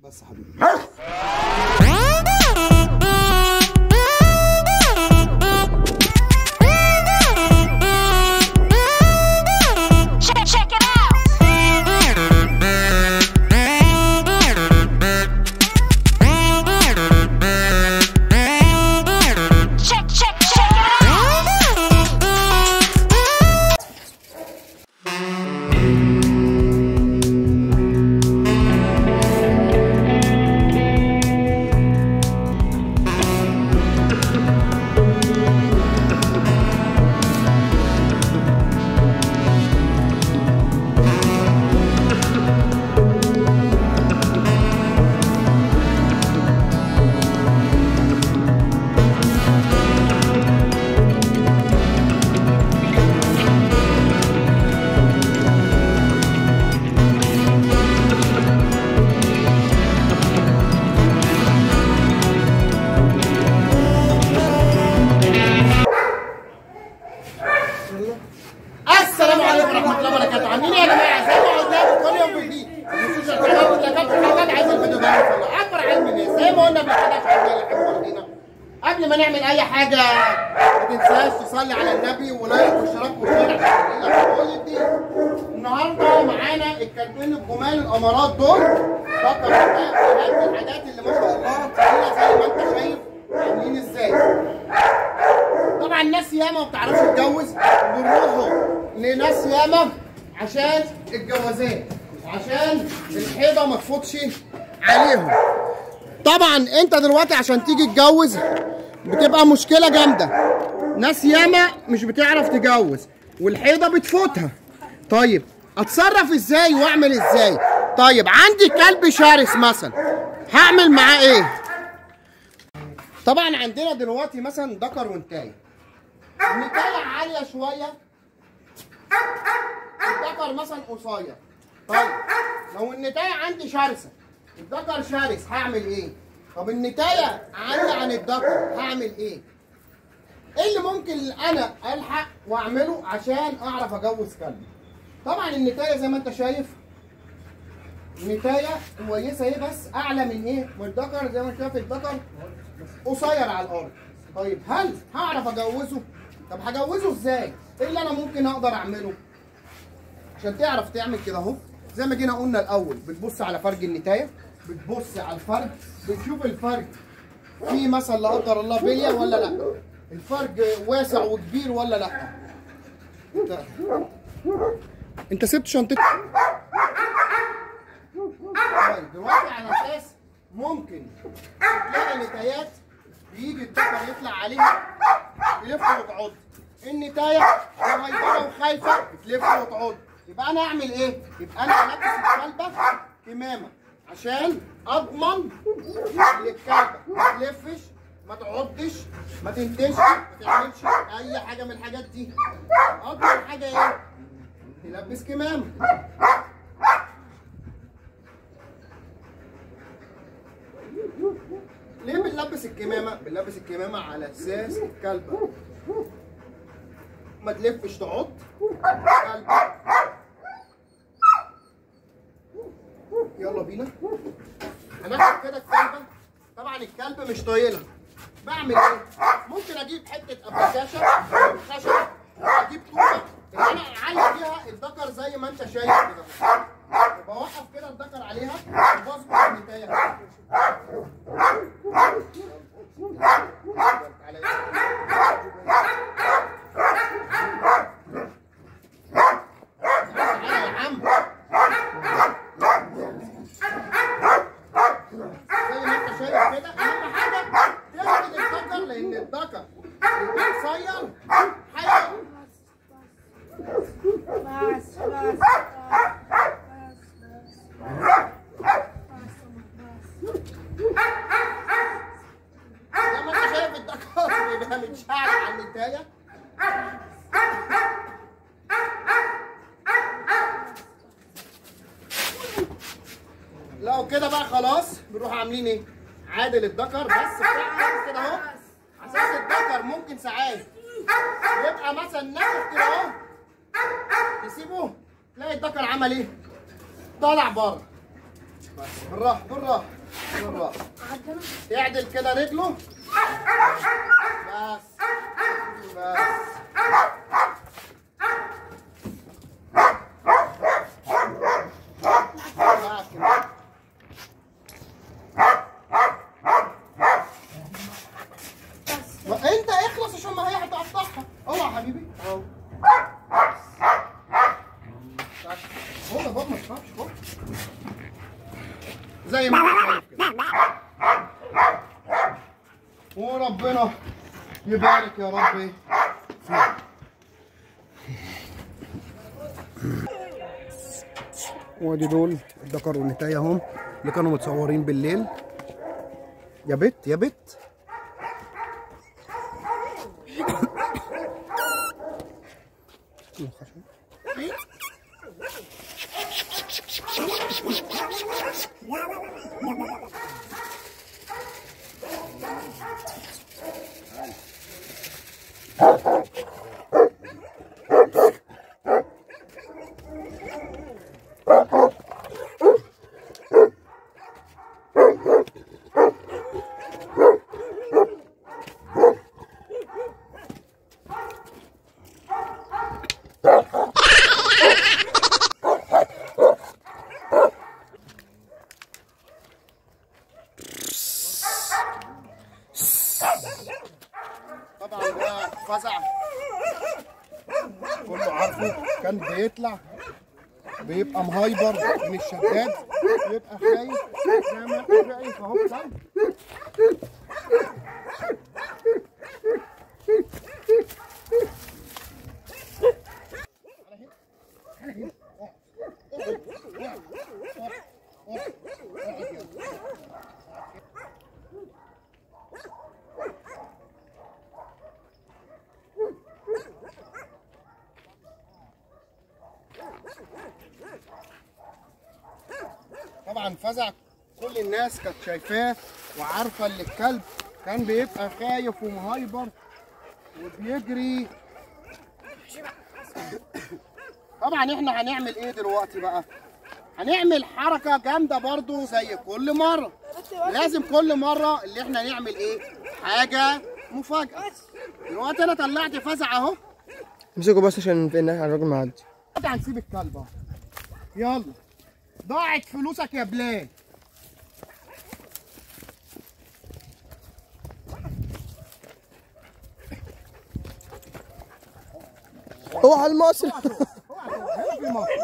بس يا حبيبي Check, check it out. Check, check, check it out. السلام عليكم ورحمه الله وبركاته عاملين ايه يا جماعه زي ما قلنا لكم كل يوم جديد مش القناه ولا كام حاجات عايز الفيديو ده يوصل اكبر علم الناس زي ما قلنا قبل كده عشان اللي حابب يرضينا. قبل ما نعمل اي حاجه ما تنساش تصلي على النبي ولايك واشتراك وشير عشان تدعينا كل الدين النهارده معانا الكلبين الجمال الامارات دول فقط اهم الحاجات اللي ما شاء الله تقيله زي ما انت شايف عاملين ازاي طبعا ناس ياما ما بتعرفش تتجوز بنروحوا لناس ياما عشان الجوازات عشان الحيضه ما تفوتش عليهم طبعا انت دلوقتي عشان تيجي تتجوز بتبقى مشكله جامده ناس ياما مش بتعرف تجوز والحيضه بتفوتها طيب اتصرف ازاي واعمل ازاي طيب عندي كلب شرس مثلا هعمل معاه ايه طبعا عندنا دلوقتي مثلا ذكر وانتايه النتايه عاليه شويه الذكر مثلا قصير طيب لو النتايه عندي شرسه الذكر شرس هعمل ايه طب النتايه عاليه عن الذكر هعمل ايه ايه اللي ممكن انا الحق واعمله عشان اعرف اجوز كلبي طبعا النتايه زي ما انت شايف النتايه كويسه ايه بس اعلى من ايه من الذكر زي ما انت شايف الذكر قصير على الارض طيب هل هعرف اجوزه طب هجوزه ازاي ايه اللي انا ممكن اقدر اعمله عشان تعرف تعمل كده اهو زي ما جينا قلنا الاول بتبص على فرج النتايه بتبص على الفرج بتشوف الفرج فيه مثلا لا قدر الله بليه ولا لا الفرج واسع وكبير ولا لا انت انت سبت شنطتك طيب دلوقتي على اساس ممكن تلاقي نتايات بيجي الذكر يطلع عليها تلف وتعض النتايه صغيره وخايفه بتلف وتعض يبقى انا اعمل ايه؟ يبقى انا البس الكلبه كمامه عشان اضمن ان الكلبه ما تلفش ما تعضش ما تنتش ما تعملش اي حاجه من الحاجات دي اضمن حاجه ايه؟ تلبس كمامه ليه بنلبس الكمامه؟ بنلبس الكمامه على اساس الكلبه ما تلفش تعض كلبه يلا بينا هناخد كده الكلبه طبعا الكلب مش طايلها بعمل ايه؟ ممكن اجيب حته ابلكاشه خشب اجيب طوبه ان انا اعلق بيها الذكر زي ما انت شايف كده بوقف كده الذكر عليها وبظبط النتايه تعالى يا عم زي ما انت شايف كده اهم حاجه تفقد الذكر لان الذكر اللي قصير حي بس بس زي ما انت شايف الذكر بيبقى متشعل على النتايه لو كده بقى خلاص بنروح عاملين ايه؟ عادل الذكر بس بتاع كده اهو اساس الذكر ممكن ساعات يبقى مثلا ناخد كده اهو تسيبه تلاقي الذكر عمل ايه؟ طالع بره بس بالراحه بالراحه بالراحه يعدل كده رجله بس بس معاك كده. ما انت اخلص عشان ما هي هتقطعها اوعى يا حبيبي اهو هو ده بابا ما تخافش خد زي ما انت شايف كده وربنا يبارك يا ربي فيك وادي دول الذكر والنتاية هم اللي كانوا متصورين بالليل يا بت يا بت طبعا ده فزع كله عارفه كان بيطلع بيبقى مهايبر من الشداد بيبقى خايف زي ما انت شايف اهو كده طبعا فزع كل الناس كانت شايفاه وعارفه ان الكلب كان بيبقى خايف ومهايبر وبيجري طبعا احنا هنعمل ايه دلوقتي بقى هنعمل حركه جامده برضو زي كل مره لازم كل مره اللي احنا نعمل ايه حاجه مفاجاه دلوقتي انا طلعت فزع اهو امسكوا بس عشان في الناحية الراجل معدي دلوقتي هنسيب الكلب اهو يلا ضاعت فلوسك يا بلال اوعى المصر هنا في مصر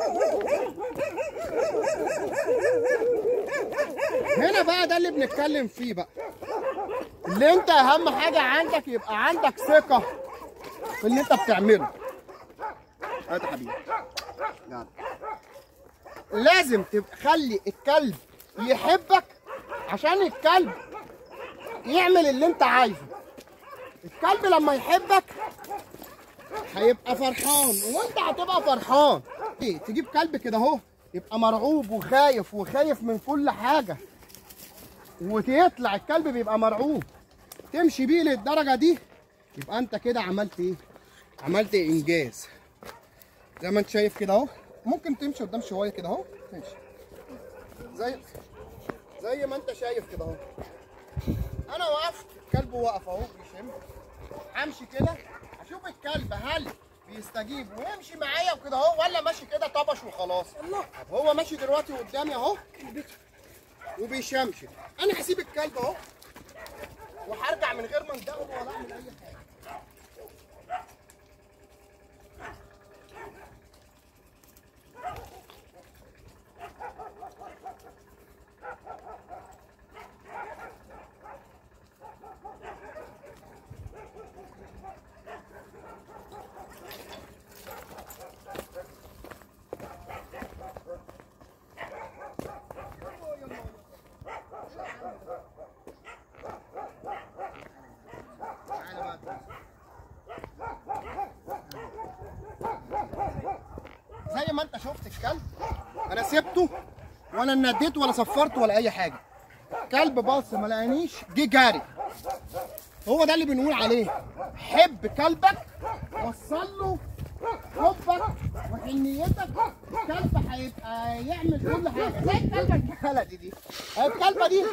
هنا بقى ده اللي بنتكلم فيه بقى اللي انت اهم حاجه عندك يبقى عندك ثقه في اللي انت بتعمله هات يا حبيبي يلا. لازم تخلي الكلب يحبك عشان الكلب يعمل اللي انت عايزه الكلب لما يحبك هيبقى فرحان وانت هتبقى فرحان ايه تجيب كلب كده اهو يبقى مرعوب وخايف وخايف من كل حاجه وتطلع الكلب بيبقى مرعوب تمشي بيه للدرجه دي يبقى انت كده عملت ايه عملت انجاز زي ما انت شايف كده اهو ممكن تمشي قدام شويه كده اهو ماشي زي زي ما انت شايف كده اهو انا وقفت الكلب واقف اهو بيشم همشي كده اشوف الكلب هل بيستجيب ويمشي معايا وكده اهو ولا ماشي كده طبش وخلاص طب هو ماشي دلوقتي قدامي اهو وبيشمشم انا هسيب الكلب اهو وهرجع من غير ما اندهه ولا اعمل اي حاجه تعالى بقى زي ما انت شفت الكلب انا سبته ولا نديته ولا صفرته ولا اي حاجه كلب بص ما لقانيش جه جاري هو ده اللي بنقول عليه حب كلبك وصل له حبك وحنيتك الكلب هيبقى يعمل كل حاجه زي الكلبه البلدي دي الكلبه دي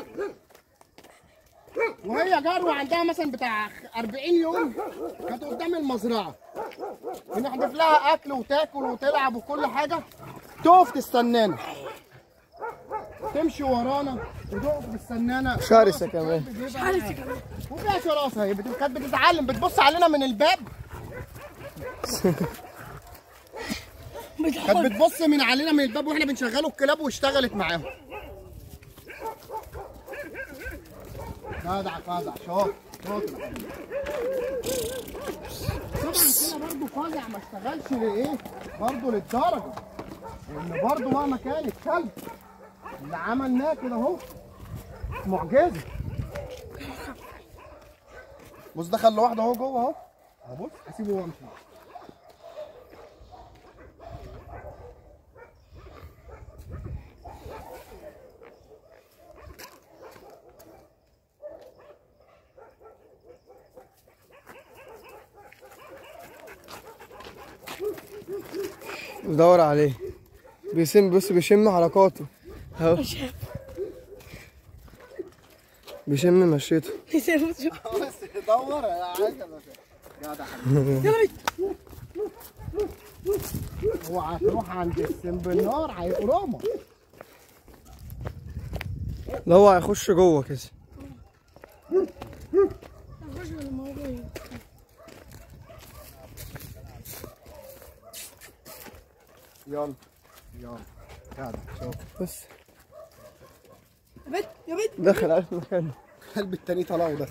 وهي جروه عندها مثلا بتاع 40 يوم كانت قدام المزرعه بنحدف لها اكل وتاكل وتلعب وكل حاجه تقف تستنانا تمشي ورانا وتقف بالسنانه شرسة كمان. شرسه كمان وفيها شراسه هي بت- كانت بتتعلم بتبص علينا من الباب كانت بتبص من علينا من الباب واحنا بنشغلوا الكلاب واشتغلت معاهم جدع جدع شاطر شاطر طبعا كده برضه فاجع ما اشتغلش لايه برضه للدرجه لان برضه مهما كان الكلب اللي عملناه كده اهو معجزه بص دخل لوحده اهو جوه اهو اهو بص هسيبه هو امشي بدور عليه بيسم بص بيشم حركاته اهو بيشم مشيته بس دور يا عايزه جدع اوعى تروح عند السنبلار هيقرمك ده هو هيخش جوه كده يلا يلا جدع شوف بس يا بنت يا بنت دخل عارف مكانه الكلب التاني طلع ودخل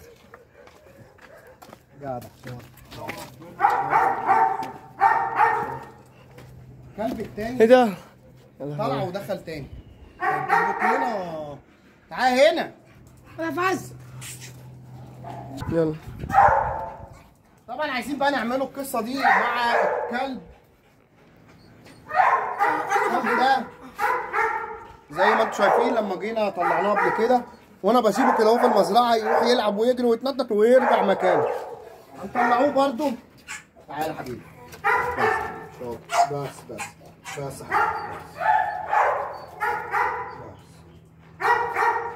جدع شوف الكلب ايه التاني ده؟ طلع ودخل تاني جبت لنا تعال هنا انا فاز يلا طبعا عايزين بقى نعملوا القصه دي مع الكلب الكلب ده زي ما انتم شايفين لما جينا طلعناه قبل كده وانا بسيبه كده اهو في المزرعه يروح يلعب ويجري ويتنطط ويرجع مكانه هنطلعوه برضو تعالى يا حبيبي بس شوف بس بس بس يا حبيبي بس.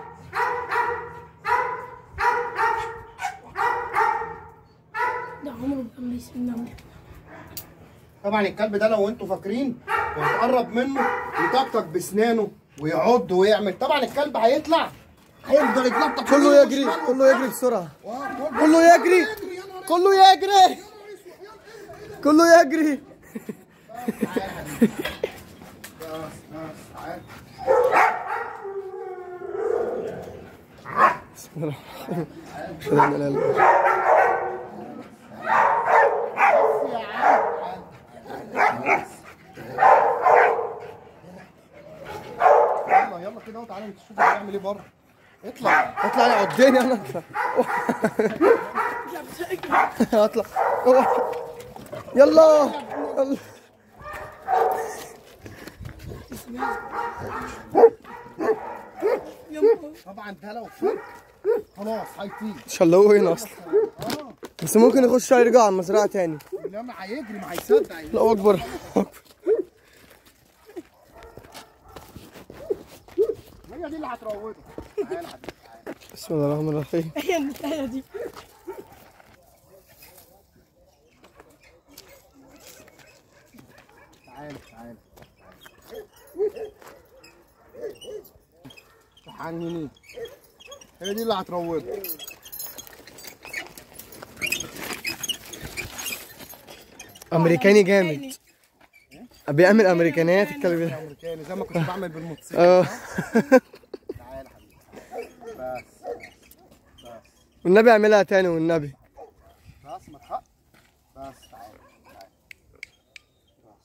ده عمره ما كان بيسيب نمل طبعا الكلب ده لو انتوا فاكرين وتقرب منه يطقطق باسنانه ويعض ويعمل طبعا الكلب هيطلع هيفضل يتنطط كله يجري كله يجري بسرعة كله يجري كله يجري كله يجري بسم الله الرحمن الرحيم أشهد أن لا إله إلا الله يلا يلا كده اهو تعالى نشوف هيعمل ايه بره اطلع اطلع انا عداني انا اطلع اطلع اوعى. يلا يلا طبعا ده لو فك خلاص هيطير ان شاء الله هو هنا اصلا بس ممكن يخش يرجع على المزرعه تاني لما هيجري ما هيصدق الله اكبر الله أكبر. هي دي اللي هتروضه تعالى يا حبيبي تعالى. بسم الله الرحمن الرحيم هي البتاعة دي تعالى تعالى عن يمين هي دي اللي هتروضه امريكاني جامد بيعمل امريكانيات الكلب ده امريكاني زي ما كنت بعمل بالموتوسيكل اه تعالى يا حبيبي بس والنبي اعملها تاني والنبي خلاص ما تحق بس تعالى تعالى بس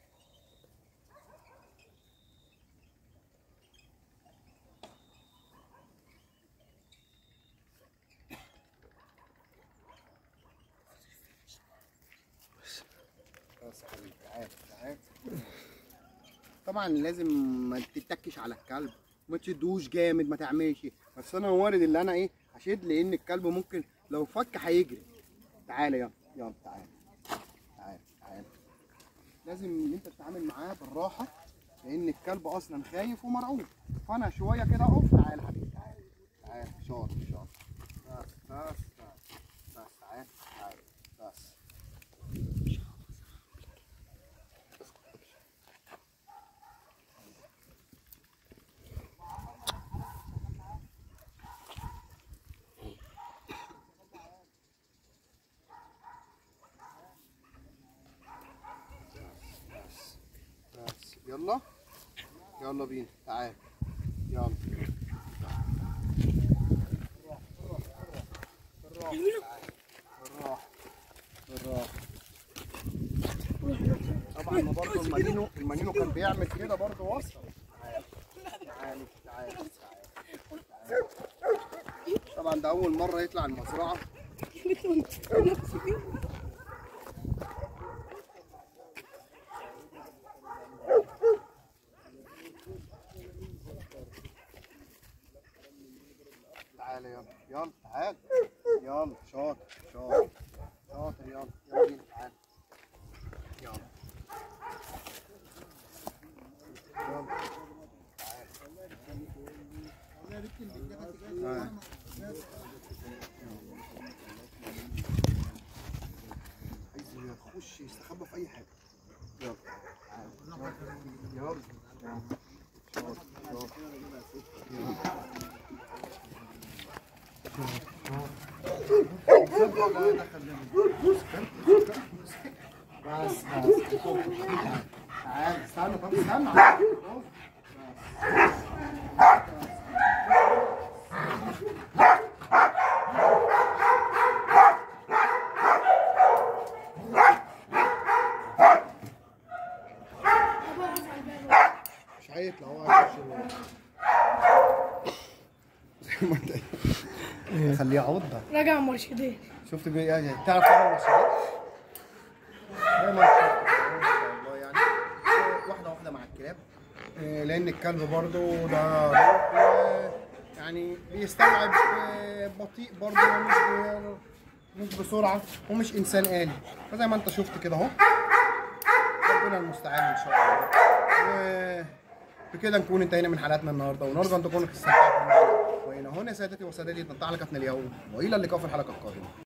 بس يا حبيبي تعالى تعالى طبعا لازم ما تتكش على الكلب ما تشدوش جامد ما تعملش بس انا وارد اللي انا ايه هشد لان الكلب ممكن لو فك هيجري تعالى يلا يلا تعالى تعالى تعالى لازم ان انت تتعامل معاه بالراحه لان الكلب اصلا خايف ومرعوب فانا شويه كده اقف تعال يا حبيبي تعال تعال شاطر شاطر بس بس بس بس تعال تعال بس بس بس يلا يلا بينا تعال يلا بالراحة بالراحة طبعا ما برضه المانينو المانينو كان بيعمل كده برضه وصل تعال تعال تعال تعال. طبعا ده أول مرة يطلع المزرعة تعال يلا يلا تعال يلا شاطر شاطر شاطر يلا يلا بينا تعال يلا يلا تعال عايز يخش يستخبى في اي حاجه يلا تعال. يلا يلا شاطر شاطر بس بس تعال استنى طب استنى مش هيطلع هو هيخش جوه. زي ما انت خليه عضه راجع مرشدين شفت بي يعني تعرف تعمل مشاريع؟ لا ما شاء الله يعني واحدة واحدة مع الكلاب آه، لأن الكلب برضو ده روح و- يعني بيستوعب آه، بطيء برضو مش ب- مش بسرعة ومش إنسان آلي فزي ما أنت شفت كده أهو ربنا المستعان إن شاء الله و- بكده نكون انتهينا من حلقتنا النهارده ونرجو ان تكونوا استمتعتم معنا وإلى هنا سادتي وسادتي نتعلق اليوم والى اللقاء في الحلقه القادمه